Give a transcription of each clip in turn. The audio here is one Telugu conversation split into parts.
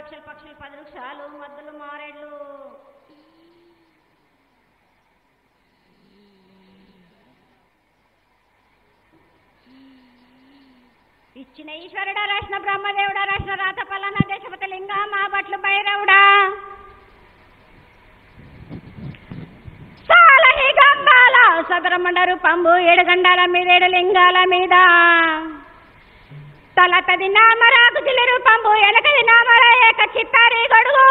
లక్షల పక్షులు పది వృక్షాలు మద్దులు మారేళ్ళు ఇచ్చిన ఈశ్వరుడా రాసిన బ్రహ్మదేవుడా రాసిన రాత పలానా దేశపతి లింగా మా బట్లు భైరవుడా సాలహి గంగాల సదరమండ రూపంబు ఏడు గండాల మీద ఏడు లింగాల మీద తలతది నామరాకు జిల్లి రూపంబు ఎనకది నామర ఏక చిత్తారి గడుగు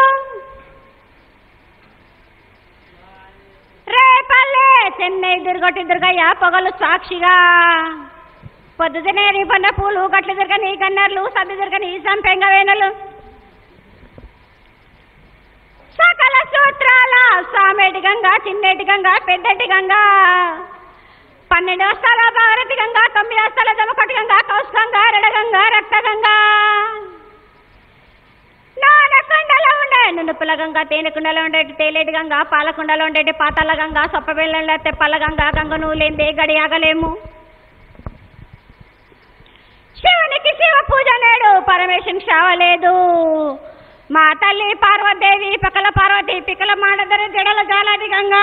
రేపల్లే చెన్నై దుర్గొట్టి దుర్గయ్య పొగలు సాక్షిగా పొద్దునే నీ పన్న పూలు గట్లు దిరగ నీ గన్నర్లు సద్దు దిరగ నీ సంపెంగ వేనలు సకల సూత్రాల సామేటి గంగా చిన్నేటి గంగా పెద్దటి గంగా పన్నెండు వస్తాల భారతి గంగా తొమ్మిది వస్తాల జమకొట్టి గంగా కౌస్ గంగా రెడగంగా రక్త గంగా నానకుండలో ఉండే నునుపుల గంగా తేనెకుండలో ఉండేటి తేలేటి గంగా పాలకుండలో ఉండేటి పాతాల గంగా సొప్పబెళ్ళ తెప్పల గంగా గంగ నువ్వు లేనిదే గడి ఆగలేము శివునికి శివ పూజ నేడు పరమేశ్వరుని శావలేదు మా తల్లి పార్వదేవి పకల పార్వతి పికల మాడదరి జడల జాలాది గంగా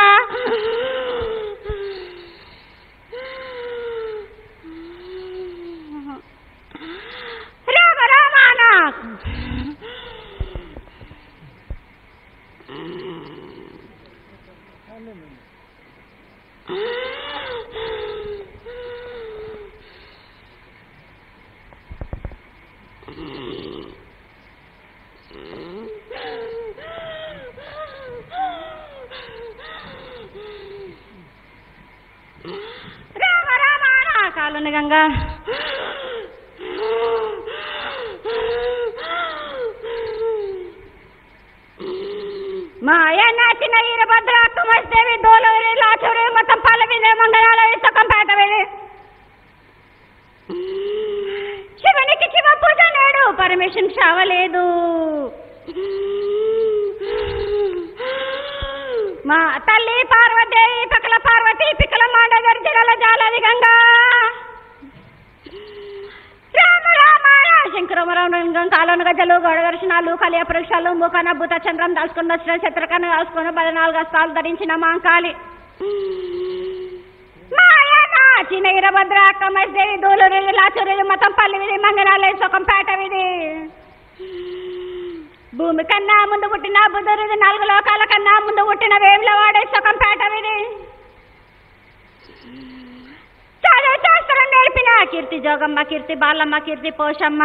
రామ రామానా రామ రామానా కాలుని గంగా మాయ నాచిన ఈరభద్ర కుమస్దేవి దోలవరి లాచూరి మొత్తం పల్లవిదే మంగళాల సుఖం పేటవేది శివునికి శివ పూజ నేడు పరమేశ్వరుని చావలేదు మా తల్లి పార్వదేవి పకల పార్వతి పికల మాండగర్ జడల జాలది గంగా రామ రామ శంకరమరం కాలోను గజలు గొడగర్శనాలు కలియ పరీక్షలు మూకన భూత చంద్రం దాల్చుకుని వచ్చిన శత్రుకను దాల్చుకుని పద్నాలుగు హస్తాలు ధరించిన మాంకాలి మాయనా చిన్న ఇరభద్ర కమస్దేవి దూలూరి లాచూరి మతం పల్లి విధి మంగళాలే సుఖం పేట విధి భూమి కన్నా ముందు పుట్టిన బుద్ధుడిది నాలుగు లోకాల కన్నా ముందు పుట్టిన వేముల వాడే సుఖం పేట విధి చదువు శాస్త్రం నేర్పిన కీర్తి జోగమ్మ కీర్తి బాలమ్మ కీర్తి పోషమ్మ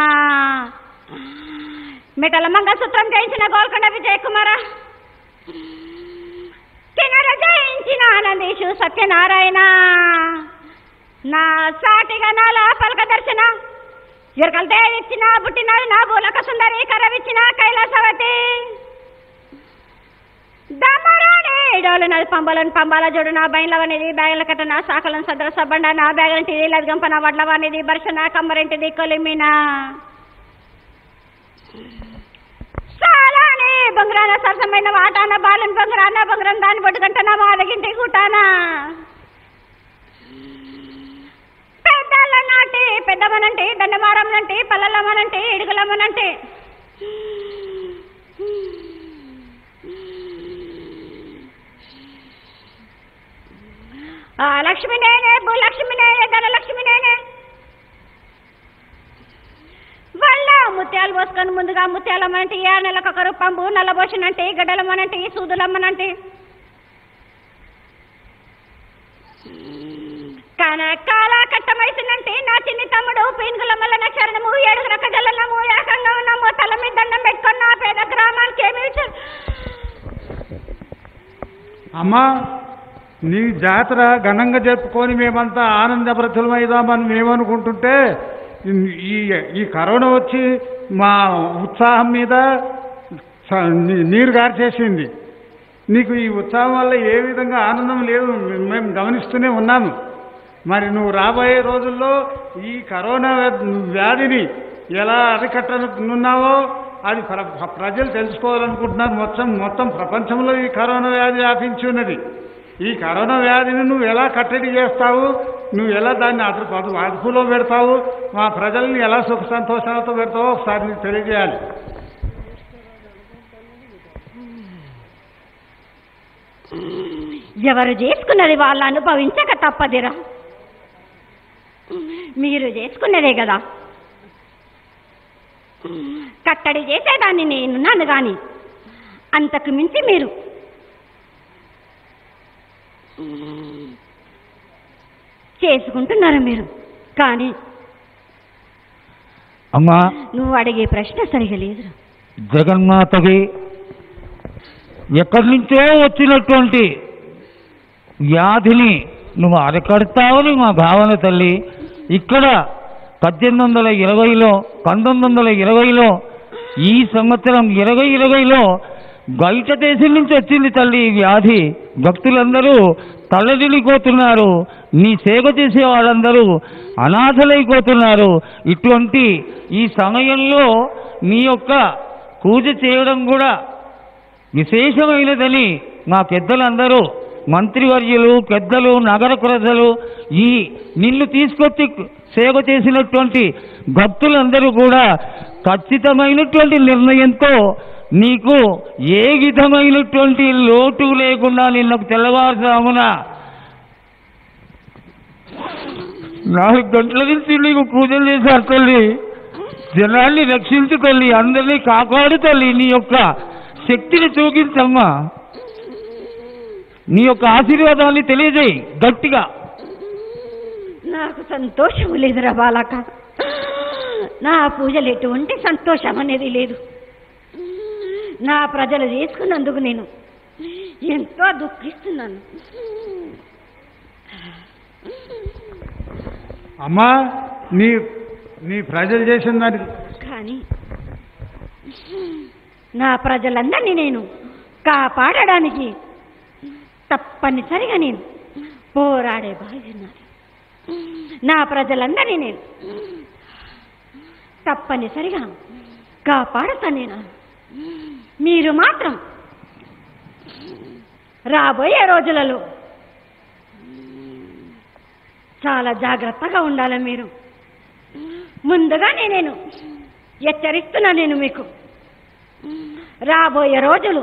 మిటల మంగళసూత్రం జయించిన గోల్కొండ విజయ్ కుమార కిన్నర జయించిన ఆనందీషు సత్యనారాయణ నా సాటిగా నాల పలక దర్శన ఎరకలు దేవిచ్చిన పుట్టినాడు నా బూలక సుందరి కరవిచ్చిన కైలాసవతి దమరాని డోలు నది పంబలను పంబాల జోడు నా బయలవనిది బ్యాగుల కట్ట నా శాఖలను సదర సబ్బండ నా బ్యాగంటిది లద్గంప నా వడ్లవానిది బర్షన కమ్మరింటిది కొలిమిన సాలాని బొంగరాన సరసమైన వాటాన బాలన్ బొంగరాన బొంగరం దాని బొట్టుకంట నా మాదగింటి గుటానా పెద్దల నాటి పెద్దమనంటే దండమారమ్మనంటే పల్లలమ్మనంటే ఇడుగులమ్మనంటే ఆ లక్ష్మి నేనే భూలక్ష్మి నేనే ధనలక్ష్మి నేనే వాళ్ళ ముత్యాలు పోసుకొని ముందుగా ముత్యాలమ్మనంటే ఏ నెలకొక రూపంబు నల్లబోషనంటే గడ్డలమ్మనంటే సూదులమ్మనంటే కనకాల కట్టమైసిందంటే నా చిన్ని తమ్ముడు పీనుగులమ్మల నక్షరణము ఏడుగు రక జల్లము ఏకంగా ఉన్నాము తల మీద దండం పెట్టుకున్న ఆ పేద గ్రామానికి ఏమి ఇచ్చారు అమ్మా నీ జాతర ఘనంగా జరుపుకొని మేమంతా ఆనందభ్రతులమైదామని మేమనుకుంటుంటే ఈ ఈ కరోనా వచ్చి మా ఉత్సాహం మీద స- నీ- నీరు గార్చేసింది నీకు ఈ ఉత్సాహం వల్ల ఏ విధంగా ఆనందం లేదు మేము గమనిస్తూనే ఉన్నాము మరి నువ్వు రాబోయే రోజుల్లో ఈ కరోనా వ్యాధి- వ్యాధిని ఎలా అరికట్టనున్నావో అది ప్ర- ప్రజలు తెలుసుకోవాలనుకుంటున్నారు మొత్తం మొత్తం ప్రపంచంలో ఈ కరోనా వ్యాధి వ్యాపించి ఉన్నది ఈ కరోనా వ్యాధిని నువ్వు ఎలా కట్టడి చేస్తావు నువ్వు ఎలా దాన్ని అదుపు అదుపు- అదుపులో పెడతావు మా ప్రజల్ని ఎలా సుఖ సంతోషాలతో పెడతావో ఒకసారి నీకు తెలియజేయాలి ఎవరు చేసుకున్నది వాళ్ళు అనుభవించక తప్పదిరా మీరు చేసుకున్నదే కదా కట్టడి చేసేదాన్ని నేనున్నాను కానీ అంతకు మించి మీరు చేసుకుంటున్నారు మీరు కానీ అమ్మా నువ్వు అడిగే ప్రశ్న సరిగా లేదురా జగన్మాతకి ఎక్కడి నుంచో వచ్చినటువంటి వ్యాధిని నువ్వు అరికడతావని మా భావన తల్లి ఇక్కడ పద్దెనిమిది వందల ఇరవైలో పంతొమ్మిది వందల ఇరవైలో ఈ సంవత్సరం ఇరవై ఇరవైలో బయట దేశం నుంచి వచ్చింది తల్లి ఈ వ్యాధి భక్తులందరూ తల్లడిల్లిపోతున్నారు నీ సేవ చేసే వాళ్ళందరూ అనాథలైపోతున్నారు ఇటువంటి ఈ సమయంలో నీ యొక్క పూజ చేయడం కూడా విశేషమైనదని మా పెద్దలందరూ మంత్రివర్యులు పెద్దలు నగర ప్రజలు ఈ నిన్ను తీసుకొచ్చి సేవ చేసినటువంటి భక్తులందరూ కూడా ఖచ్చితమైనటువంటి నిర్ణయంతో నీకు ఏ విధమైనటువంటి లోటు లేకుండా నిన్నకు తెల్లవారుజామున నాలుగు గంటల నుంచి నీకు పూజలు చేశారు తల్లి జనాన్ని రక్షించు తల్లి అందరినీ కాపాడు తల్లి నీ యొక్క శక్తిని చూపించమ్మా నీ యొక్క ఆశీర్వాదాన్ని తెలియజేయి గట్టిగా నాకు సంతోషం లేదురా బాలక నా పూజలు ఎటువంటి సంతోషం అనేది లేదు నా ప్రజలు చేసుకున్నందుకు నేను ఎంతో దుఃఖిస్తున్నాను అమ్మా నీ నీ ప్రజలు చేసిన దానికి కానీ నా ప్రజలందరినీ నేను కాపాడడానికి తప్పనిసరిగా నేను పోరాడే బాగున్నాను నా ప్రజలందరినీ నేను తప్పనిసరిగా కాపాడుతా నేను మీరు మాత్రం రాబోయే రోజులలో చాలా జాగ్రత్తగా ఉండాలి మీరు ముందుగానే నేను హెచ్చరిస్తున్నా నేను మీకు రాబోయే రోజులు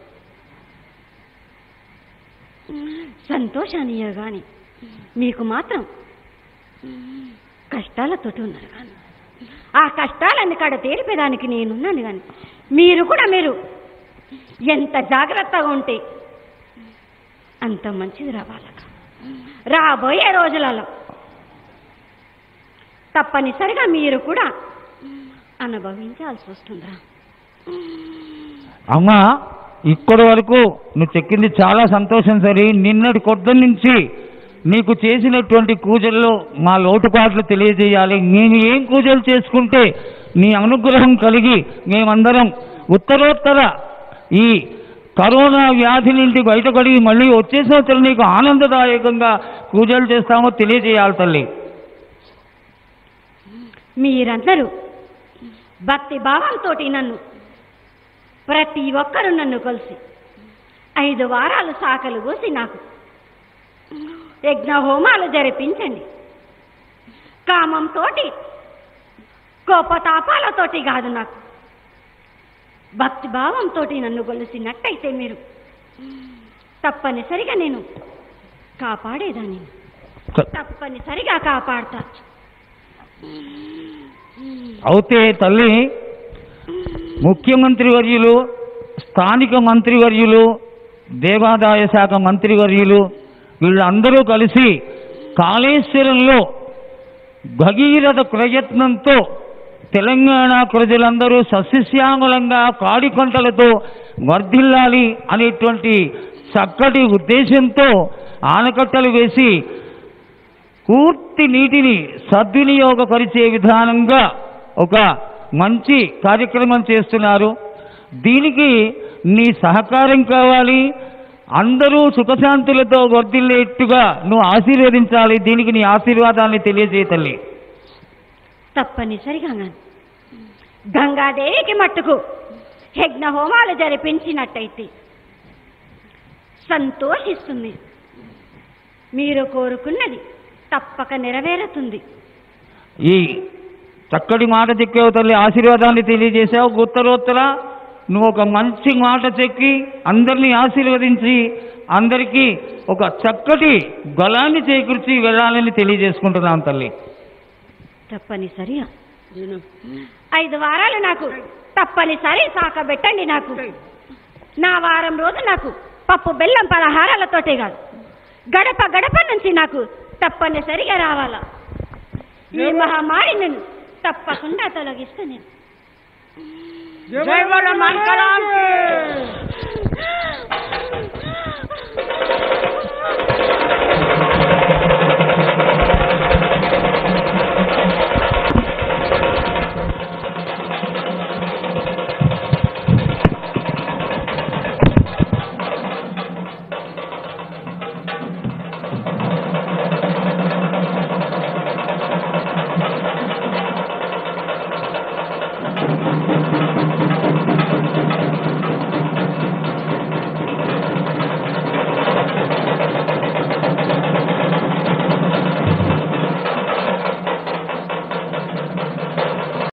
సంతోషాన్ని కానీ మీకు మాత్రం కష్టాలతోటి ఉన్నారు కానీ ఆ కష్టాలన్నీ కాడ తేలిపేదానికి నేనున్నాను కానీ మీరు కూడా మీరు ఎంత జాగ్రత్తగా ఉంటే అంత మంచిది రా వాళ్ళక రాబోయే రోజులలో తప్పనిసరిగా మీరు కూడా అనుభవించాల్సి వస్తుందిరా అమ్మా ఇక్కడి వరకు నువ్వు చెక్కింది చాలా సంతోషం సరి నిన్నటి కొద్ది నుంచి నీకు చేసినటువంటి పూజల్లో మా లోటుపాట్లు తెలియజేయాలి నేను ఏం పూజలు చేసుకుంటే నీ అనుగ్రహం కలిగి మేమందరం ఉత్తరోత్తర ఈ కరోనా వ్యాధి నుండి బయటపడి మళ్ళీ వచ్చే సంవత్సరం నీకు ఆనందదాయకంగా పూజలు చేస్తామో తెలియజేయాలి తల్లి మీరందరూ భక్తి భావంతో నన్ను ప్రతి ఒక్కరూ నన్ను కలిసి ఐదు వారాలు సాకలు పోసి నాకు యజ్ఞ హోమాలు జరిపించండి కామంతో కోపతాపాలతోటి కాదు నాకు భక్తి భావంతో నన్ను కొలిసినట్టయితే మీరు తప్పనిసరిగా నేను కాపాడేదాన్ని తప్పనిసరిగా కాపాడతా అయితే తల్లి ముఖ్యమంత్రి వర్యులు స్థానిక మంత్రివర్యులు దేవాదాయ శాఖ మంత్రివర్యులు వీళ్ళందరూ కలిసి కాళేశ్వరంలో భగీరథ ప్రయత్నంతో తెలంగాణ ప్రజలందరూ సస్యశ్యామలంగా కాడి పంటలతో వర్ధిల్లాలి అనేటువంటి చక్కటి ఉద్దేశంతో ఆనకట్టలు వేసి పూర్తి నీటిని సద్వినియోగపరిచే విధానంగా ఒక మంచి కార్యక్రమం చేస్తున్నారు దీనికి నీ సహకారం కావాలి అందరూ సుఖశాంతులతో వర్ధిల్లేట్టుగా నువ్వు ఆశీర్వదించాలి దీనికి నీ ఆశీర్వాదాన్ని తెలియజేయ తల్లి తప్పనిసరిగా గాని గంగాదేవికి మట్టుకు యజ్ఞ హోమాలు జరిపించినట్టయితే సంతోషిస్తుంది మీరు కోరుకున్నది తప్పక నెరవేరుతుంది ఈ చక్కటి మాట చెక్కావు తల్లి ఆశీర్వాదాన్ని తెలియజేశావు ఉత్తరోత్తర నువ్వు ఒక మంచి మాట చెక్కి అందరినీ ఆశీర్వదించి అందరికీ ఒక చక్కటి గలాన్ని చేకూర్చి వెళ్ళాలని తెలియజేసుకుంటున్నాం తల్లి తప్పనిసరిగా ఐదు వారాలు నాకు తప్పనిసరి సాకబెట్టండి నాకు నా వారం రోజు నాకు పప్పు బెల్లం పలహారాలతోటే కాదు గడప గడప నుంచి నాకు తప్పనిసరిగా రావాలా ఈ మహమ్మారి నేను తప్పకుండా తొలగిస్తా నేను జై బోలో మంగళాంబికే.